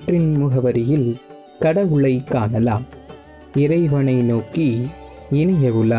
காற்றின் முகவரியில் கடவுளை காணலாம் இறைவனை நோக்கி இனிய உலா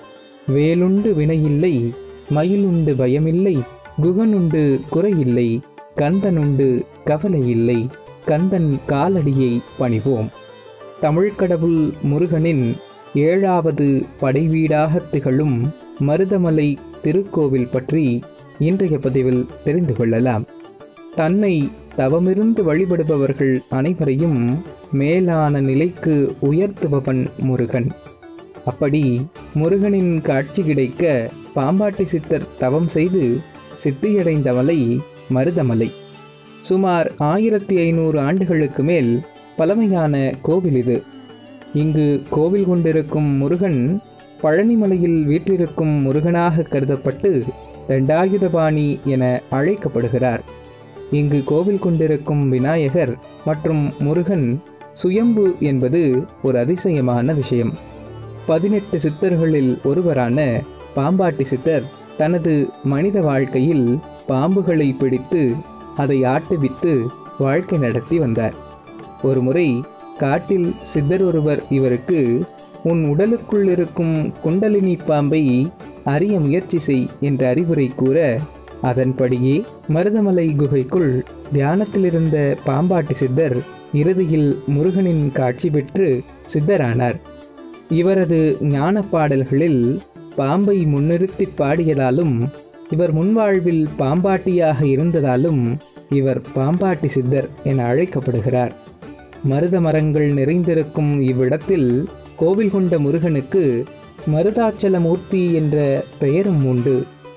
வேலுண்டு வினையில்லை மயிலுண்டு பயமில்லை குகனுண்டு குறையில்லை கந்தனுண்டு கவலையில்லை கந்தன் காலடியை பணிவோம் தமிழ்க்கடவுள் முருகனின் ஏழாவது படைவீடாக திகழும் மருதமலை திருக்கோவில் பற்றி இன்றைய பதிவில் தெரிந்து கொள்ளலாம் தன்னை தவமிருந்து வழிபடுபவர்கள் அனைவரையும் மேலான நிலைக்கு உயர்த்துபவன் முருகன் அப்படி முருகனின் காட்சி கிடைக்க பாம்பாட்டி சித்தர் தவம் செய்து சித்தியடைந்த மலை மருதமலை சுமார் ஆயிரத்தி ஐநூறு ஆண்டுகளுக்கு மேல் பழமையான கோவில் இது இங்கு கோவில் கொண்டிருக்கும் முருகன் பழனிமலையில் வீற்றிருக்கும் முருகனாக கருதப்பட்டு தண்டாயுதபாணி என அழைக்கப்படுகிறார் இங்கு கோவில் கொண்டிருக்கும் விநாயகர் மற்றும் முருகன் சுயம்பு என்பது ஒரு அதிசயமான விஷயம் பதினெட்டு சித்தர்களில் ஒருவரான பாம்பாட்டி சித்தர் தனது மனித வாழ்க்கையில் பாம்புகளை பிடித்து அதை ஆட்டுவித்து வாழ்க்கை நடத்தி வந்தார் ஒருமுறை காட்டில் சித்தர் ஒருவர் இவருக்கு உன் உடலுக்குள் இருக்கும் குண்டலினி பாம்பை அறிய முயற்சி செய் என்ற அறிவுரை கூற அதன்படியே மருதமலை குகைக்குள் தியானத்திலிருந்த பாம்பாட்டி சித்தர் இறுதியில் முருகனின் காட்சி பெற்று சித்தரானார் இவரது ஞான பாடல்களில் பாம்பை முன்னிறுத்தி பாடியதாலும் இவர் முன்வாழ்வில் பாம்பாட்டியாக இருந்ததாலும் இவர் பாம்பாட்டி சித்தர் என அழைக்கப்படுகிறார் மருத மரங்கள் நிறைந்திருக்கும் இவ்விடத்தில் கோவில் கொண்ட முருகனுக்கு மருதாச்சலமூர்த்தி என்ற பெயரும் உண்டு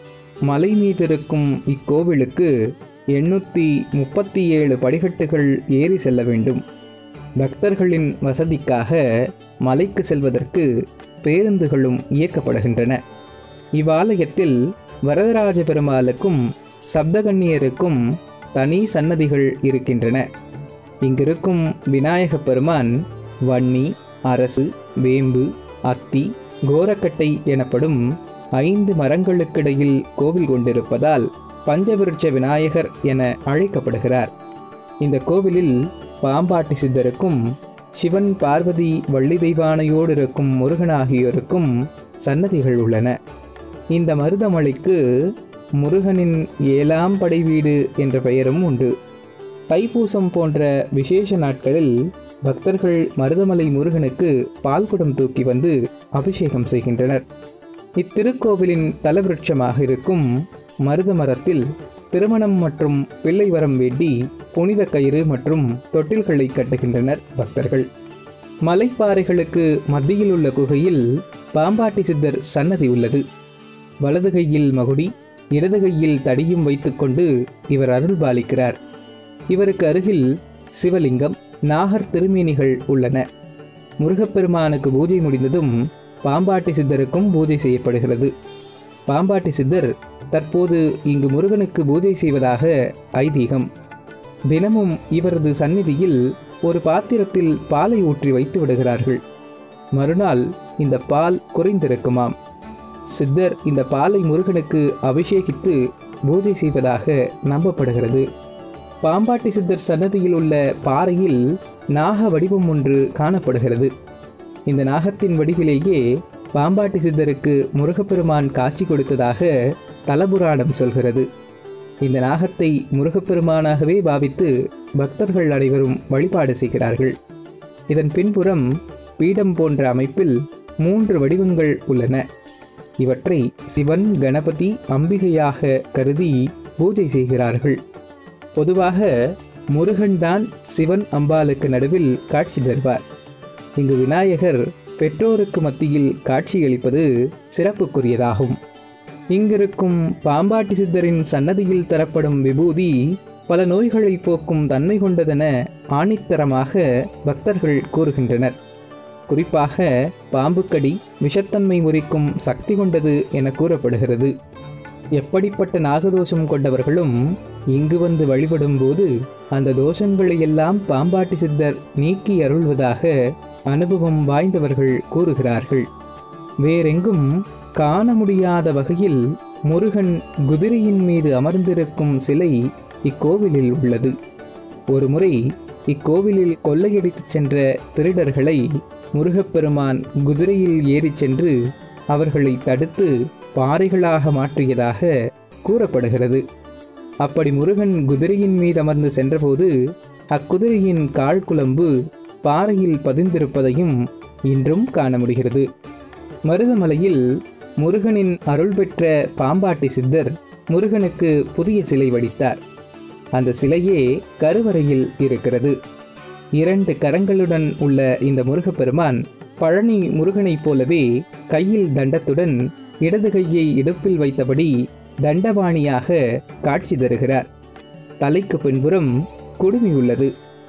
மலை மீதிருக்கும் இக்கோவிலுக்கு எண்ணூற்றி முப்பத்தி ஏழு படிக்கட்டுகள் ஏறி செல்ல வேண்டும் பக்தர்களின் வசதிக்காக மலைக்கு செல்வதற்கு பேருந்துகளும் இயக்கப்படுகின்றன இவ்வாலயத்தில் வரதராஜ பெருமாளுக்கும் சப்தகன்னியருக்கும் தனி சன்னதிகள் இருக்கின்றன இங்கிருக்கும் விநாயகப் பெருமான் வன்னி அரசு வேம்பு அத்தி கோரக்கட்டை எனப்படும் ஐந்து மரங்களுக்கிடையில் கோவில் கொண்டிருப்பதால் பஞ்சவிருட்ச விநாயகர் என அழைக்கப்படுகிறார் இந்த கோவிலில் பாம்பாட்டி சித்தருக்கும் சிவன் பார்வதி வள்ளி தெய்வானையோடு இருக்கும் முருகன் ஆகியோருக்கும் சன்னதிகள் உள்ளன இந்த மருதமலைக்கு முருகனின் ஏழாம் படை வீடு என்ற பெயரும் உண்டு தைப்பூசம் போன்ற விசேஷ நாட்களில் பக்தர்கள் மருதமலை முருகனுக்கு பால்குடம் தூக்கி வந்து அபிஷேகம் செய்கின்றனர் இத்திருக்கோவிலின் தலவிருட்சமாக இருக்கும் மருத மரத்தில் திருமணம் மற்றும் பிள்ளை வரம் வேண்டி புனித கயிறு மற்றும் தொட்டில்களை கட்டுகின்றனர் பக்தர்கள் மலைப்பாறைகளுக்கு மத்தியில் உள்ள குகையில் பாம்பாட்டி சித்தர் சன்னதி உள்ளது வலது கையில் மகுடி இடது கையில் தடியும் வைத்துக்கொண்டு இவர் அருள் பாலிக்கிறார் இவருக்கு அருகில் சிவலிங்கம் நாகர் திருமேனிகள் உள்ளன முருகப்பெருமானுக்கு பூஜை முடிந்ததும் பாம்பாட்டி சித்தருக்கும் பூஜை செய்யப்படுகிறது பாம்பாட்டி சித்தர் தற்போது இங்கு முருகனுக்கு பூஜை செய்வதாக ஐதீகம் தினமும் இவரது சந்நிதியில் ஒரு பாத்திரத்தில் பாலை ஊற்றி வைத்து விடுகிறார்கள் மறுநாள் இந்த பால் குறைந்திருக்குமாம் சித்தர் இந்த பாலை முருகனுக்கு அபிஷேகித்து பூஜை செய்வதாக நம்பப்படுகிறது பாம்பாட்டி சித்தர் சன்னதியில் உள்ள பாறையில் நாக வடிவம் ஒன்று காணப்படுகிறது இந்த நாகத்தின் வடிவிலேயே பாம்பாட்டி சித்தருக்கு முருகப்பெருமான் காட்சி கொடுத்ததாக தலபுராணம் சொல்கிறது இந்த நாகத்தை முருகப்பெருமானாகவே பாவித்து பக்தர்கள் அனைவரும் வழிபாடு செய்கிறார்கள் இதன் பின்புறம் பீடம் போன்ற அமைப்பில் மூன்று வடிவங்கள் உள்ளன இவற்றை சிவன் கணபதி அம்பிகையாக கருதி பூஜை செய்கிறார்கள் பொதுவாக முருகன்தான் சிவன் அம்பாளுக்கு நடுவில் காட்சி தருவார் இங்கு விநாயகர் பெற்றோருக்கு மத்தியில் காட்சியளிப்பது சிறப்புக்குரியதாகும் இங்கிருக்கும் பாம்பாட்டி சித்தரின் சன்னதியில் தரப்படும் விபூதி பல நோய்களை போக்கும் தன்மை கொண்டதென ஆணித்தரமாக பக்தர்கள் கூறுகின்றனர் குறிப்பாக பாம்புக்கடி விஷத்தன்மை முறிக்கும் சக்தி கொண்டது என கூறப்படுகிறது எப்படிப்பட்ட நாகதோஷம் கொண்டவர்களும் இங்கு வந்து வழிபடும் போது அந்த தோஷங்களை எல்லாம் பாம்பாட்டி சித்தர் நீக்கி அருள்வதாக அனுபவம் வாய்ந்தவர்கள் கூறுகிறார்கள் வேறெங்கும் காண முடியாத வகையில் முருகன் குதிரையின் மீது அமர்ந்திருக்கும் சிலை இக்கோவிலில் உள்ளது ஒருமுறை இக்கோவிலில் கொள்ளையடித்துச் சென்ற திருடர்களை முருகப்பெருமான் குதிரையில் ஏறிச் சென்று அவர்களை தடுத்து பாறைகளாக மாற்றியதாக கூறப்படுகிறது அப்படி முருகன் குதிரையின் மீது அமர்ந்து சென்றபோது அக்குதிரையின் கால்குழம்பு பாறையில் பதிந்திருப்பதையும் இன்றும் காண முடிகிறது மருதமலையில் முருகனின் அருள் பெற்ற பாம்பாட்டி சித்தர் முருகனுக்கு புதிய சிலை வடித்தார் அந்த சிலையே கருவறையில் இருக்கிறது இரண்டு கரங்களுடன் உள்ள இந்த முருகப்பெருமான் பழனி முருகனைப் போலவே கையில் தண்டத்துடன் இடது கையை இடுப்பில் வைத்தபடி தண்டபாணியாக காட்சி தருகிறார் தலைக்கு பின்புறம் குடுமி உள்ளது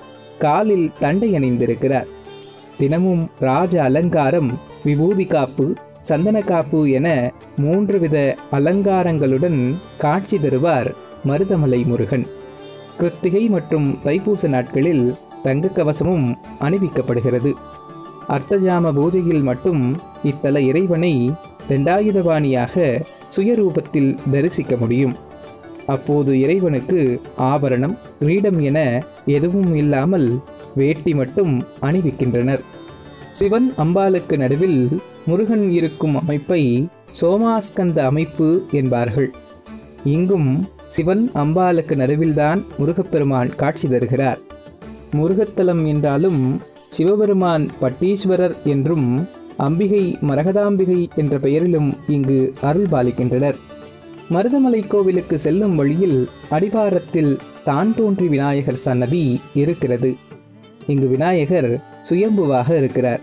காலில் தண்டை அணிந்திருக்கிறார் தினமும் ராஜ அலங்காரம் விபூதி காப்பு சந்தன காப்பு என மூன்று வித அலங்காரங்களுடன் காட்சி தருவார் மருதமலை முருகன் கிருத்திகை மற்றும் தைப்பூச நாட்களில் தங்க கவசமும் அணிவிக்கப்படுகிறது அர்த்தஜாம பூஜையில் மட்டும் இத்தல இறைவனை தண்டாயுதபாணியாக சுயரூபத்தில் தரிசிக்க முடியும் அப்போது இறைவனுக்கு ஆபரணம் கிரீடம் என எதுவும் இல்லாமல் வேட்டி மட்டும் அணிவிக்கின்றனர் சிவன் அம்பாளுக்கு நடுவில் முருகன் இருக்கும் அமைப்பை சோமாஸ்கந்த அமைப்பு என்பார்கள் இங்கும் சிவன் அம்பாளுக்கு நடுவில்தான் முருகப்பெருமான் காட்சி தருகிறார் முருகத்தலம் என்றாலும் சிவபெருமான் பட்டீஸ்வரர் என்றும் அம்பிகை மரகதாம்பிகை என்ற பெயரிலும் இங்கு அருள் பாலிக்கின்றனர் மருதமலை கோவிலுக்கு செல்லும் வழியில் அடிவாரத்தில் தான் தோன்றி விநாயகர் சன்னதி இருக்கிறது இங்கு விநாயகர் சுயம்புவாக இருக்கிறார்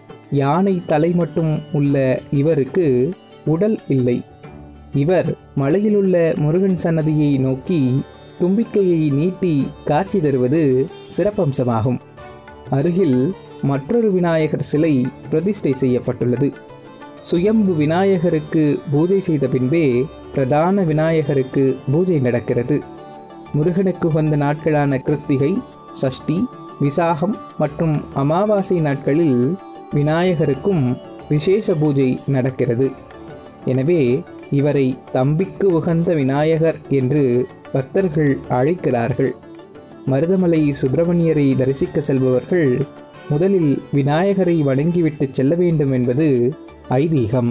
யானை தலை மட்டும் உள்ள இவருக்கு உடல் இல்லை இவர் மலையிலுள்ள முருகன் சன்னதியை நோக்கி தும்பிக்கையை நீட்டி காட்சி தருவது சிறப்பம்சமாகும் அருகில் மற்றொரு விநாயகர் சிலை பிரதிஷ்டை செய்யப்பட்டுள்ளது சுயம்பு விநாயகருக்கு பூஜை செய்த பின்பே பிரதான விநாயகருக்கு பூஜை நடக்கிறது முருகனுக்கு வந்த நாட்களான கிருத்திகை சஷ்டி விசாகம் மற்றும் அமாவாசை நாட்களில் விநாயகருக்கும் விசேஷ பூஜை நடக்கிறது எனவே இவரை தம்பிக்கு உகந்த விநாயகர் என்று பக்தர்கள் அழைக்கிறார்கள் மருதமலை சுப்பிரமணியரை தரிசிக்க செல்பவர்கள் முதலில் விநாயகரை வணங்கிவிட்டு செல்ல வேண்டும் என்பது ஐதீகம்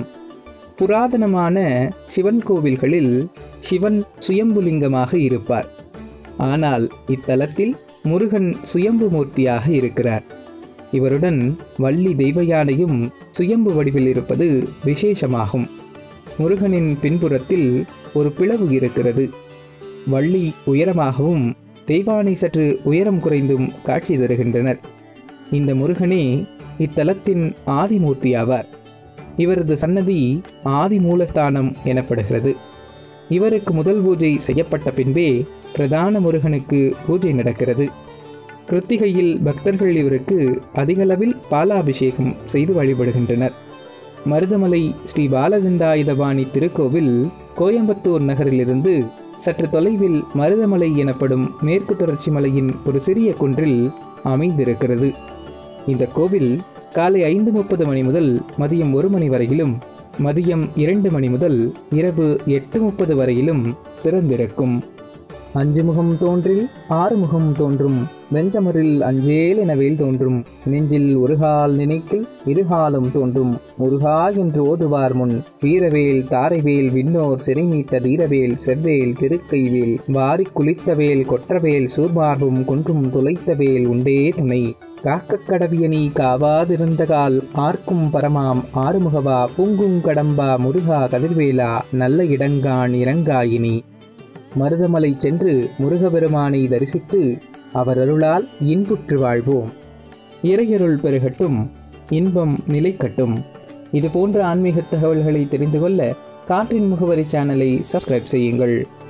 புராதனமான சிவன் கோவில்களில் சிவன் சுயம்புலிங்கமாக இருப்பார் ஆனால் இத்தலத்தில் முருகன் சுயம்பு மூர்த்தியாக இருக்கிறார் இவருடன் வள்ளி தெய்வயானையும் சுயம்பு வடிவில் இருப்பது விசேஷமாகும் முருகனின் பின்புறத்தில் ஒரு பிளவு இருக்கிறது வள்ளி உயரமாகவும் தெய்வானை சற்று உயரம் குறைந்தும் காட்சி தருகின்றனர் இந்த முருகனே இத்தலத்தின் ஆதிமூர்த்தியாவார் இவரது சன்னதி ஆதி மூலஸ்தானம் எனப்படுகிறது இவருக்கு முதல் பூஜை செய்யப்பட்ட பின்பே பிரதான முருகனுக்கு பூஜை நடக்கிறது கிருத்திகையில் பக்தர்கள் இவருக்கு அதிகளவில் பாலாபிஷேகம் செய்து வழிபடுகின்றனர் மருதமலை ஸ்ரீ பாலதண்டாயுதபாணி திருக்கோவில் கோயம்புத்தூர் நகரிலிருந்து சற்று தொலைவில் மருதமலை எனப்படும் மேற்கு தொடர்ச்சி மலையின் ஒரு சிறிய குன்றில் அமைந்திருக்கிறது இந்த கோவில் காலை ஐந்து முப்பது மணி முதல் மதியம் ஒரு மணி வரையிலும் மதியம் இரண்டு மணி முதல் இரவு எட்டு முப்பது வரையிலும் திறந்திருக்கும் அஞ்சு முகம் தோன்றில் ஆறு முகம் தோன்றும் வெஞ்சமரில் அஞ்சேல் எனவேல் தோன்றும் நெஞ்சில் ஒருகால் நினைக்கில் இருகாலும் தோன்றும் முருகா என்று ஓதுவார் முன் வீரவேல் தாரைவேல் விண்ணோர் சிறை மீட்ட தீரவேல் செவ்வேல் திருக்கைவேல் வாரிக் குளித்தவேல் கொற்றவேல் சூர்மார்பும் குன்றும் துளைத்தவேல் உண்டே துணை காக்கக் கடவிய நீ காவாதிருந்தகால் ஆர்க்கும் பரமாம் ஆறுமுகவா பூங்குங் கடம்பா முருகா கதிர்வேலா நல்ல இடங்கான் இறங்காயினி மருதமலை சென்று முருகபெருமானை தரிசித்து அவர் அருளால் இன்புற்று வாழ்வோம் இறையருள் பெருகட்டும் இன்பம் நிலைக்கட்டும் இது போன்ற ஆன்மீக தகவல்களை தெரிந்து கொள்ள காற்றின் முகவரி சேனலை சப்ஸ்கிரைப் செய்யுங்கள்